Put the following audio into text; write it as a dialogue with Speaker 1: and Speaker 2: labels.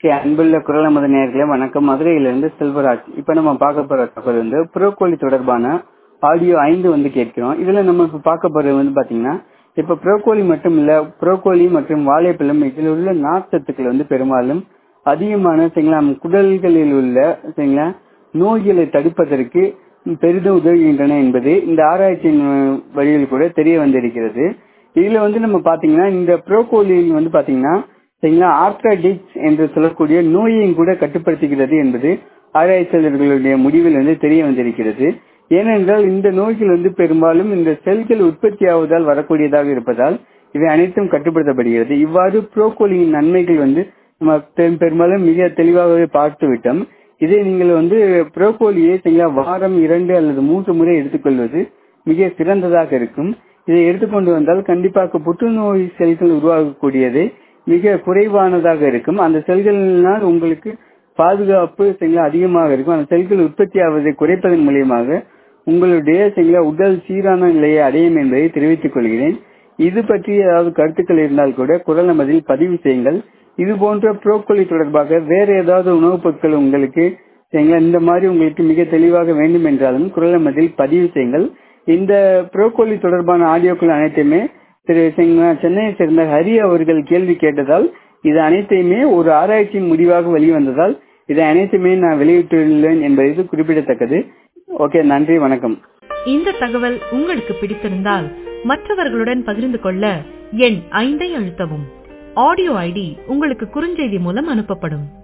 Speaker 1: okay அன்புள்ள குரல் நமது நேர்களே வணக்கம் மதுரையிலிருந்து செல்வராஜ் இப்ப நம்ம பார்க்க போற தகவல் வந்து புரோக்கோலி தொடர்பான ஆடியோ ஐந்து வந்து கேட்கிறோம் இதுல நம்ம இப்ப பார்க்க போறது வந்து பாத்தீங்கன்னா இப்ப புரோக்கோலி மட்டும் இல்ல புரோக்கோலி மற்றும் வாழைப்பழம் இதில் உள்ள நார்ச்சத்துக்கள் வந்து பெரும்பாலும் அதிகமான சரிங்களா நம் குடல்களில் உள்ள சரிங்களா நோய்களை தடுப்பதற்கு பெரிதும் உதவுகின்றன என்பது இந்த ஆராய்ச்சியின் அஹ், வழியில் கூட தெரிய வந்திருக்கிறது இதுல வந்து நம்ம பாத்தீங்கன்னா இந்த புரோக்கோலி வந்து பாத்தீங்கன்னா சரிங்களா ஆர்த்ரைட்டிஸ் என்று சொல்லக்கூடிய நோயையும் கூட கட்டுப்படுத்துகிறது என்பது ஆராய்ச்சியாளர்களுடைய முடிவில் வந்து தெரிய வந்திருக்கிறது ஏனென்றால் இந்த நோய்கள் வந்து பெரும்பாலும் இந்த செல்கள் உற்பத்தி ஆவதால் வரக்கூடியதாக இருப்பதால் இவை அனைத்தும் கட்டுப்படுத்தப்படுகிறது இவ்வாறு புரோக்கோலியின் நன்மைகள் வந்து நம்ம பெரும்- பெரும்பாலும் மிக தெளிவாகவே பார்த்து விட்டோம் இதை நீங்கள் வந்து புரோக்கோலியை சரிங்களா வாரம் இரண்டு அல்லது மூன்று முறை எடுத்துக்கொள்வது மிக சிறந்ததாக இருக்கும் இதை எடுத்துக்கொண்டு வந்தால் கண்டிப்பாக புற்றுநோய் செல்கள் உருவாகக்கூடியது மிக குறைவானதாக இருக்கும் அந்த செல்களினால் உங்களுக்கு பாதுகாப்பு சரிங்களா அதிகமாக இருக்கும் அந்த செல்கள் உற்பத்தி ஆவதை குறைப்பதன் மூலியமாக உங்களுடைய சரிங்களா உடல் சீரான நிலையை அடையும் என்பதை தெரிவித்துக் கொள்கிறேன் இது பற்றி ஏதாவது கருத்துக்கள் இருந்தால் கூட குரல் நமதில் பதிவு செய்யுங்கள் இது போன்ற புரோக்கோலி தொடர்பாக வேற ஏதாவது உணவுப் பொருட்கள் உங்களுக்கு சரிங்களா இந்த மாதிரி உங்களுக்கு மிக தெளிவாக வேண்டும் என்றாலும் குரல் நமதில் பதிவு செய்யுங்கள் இந்த புரோக்கோலி தொடர்பான ஆடியோக்கள் அனைத்துமே திரு சரிங்களா, சென்னையை சேர்ந்த ஹரி அவர்கள் கேள்வி கேட்டதால் இது அனைத்தையுமே ஒரு ஆராய்ச்சியின் முடிவாக வெளிவந்ததால் இதை அனைத்துமே நான் வெளியிட்டுள்ளேன் என்பது குறிப்பிடத்தக்கது ஓகே நன்றி வணக்கம்
Speaker 2: இந்த தகவல் உங்களுக்கு பிடித்திருந்தால் மற்றவர்களுடன் பகிர்ந்து கொள்ள எண் ஐந்தை அழுத்தவும் ஆடியோ ஐடி உங்களுக்கு குறுஞ்செய்தி மூலம் அனுப்பப்படும்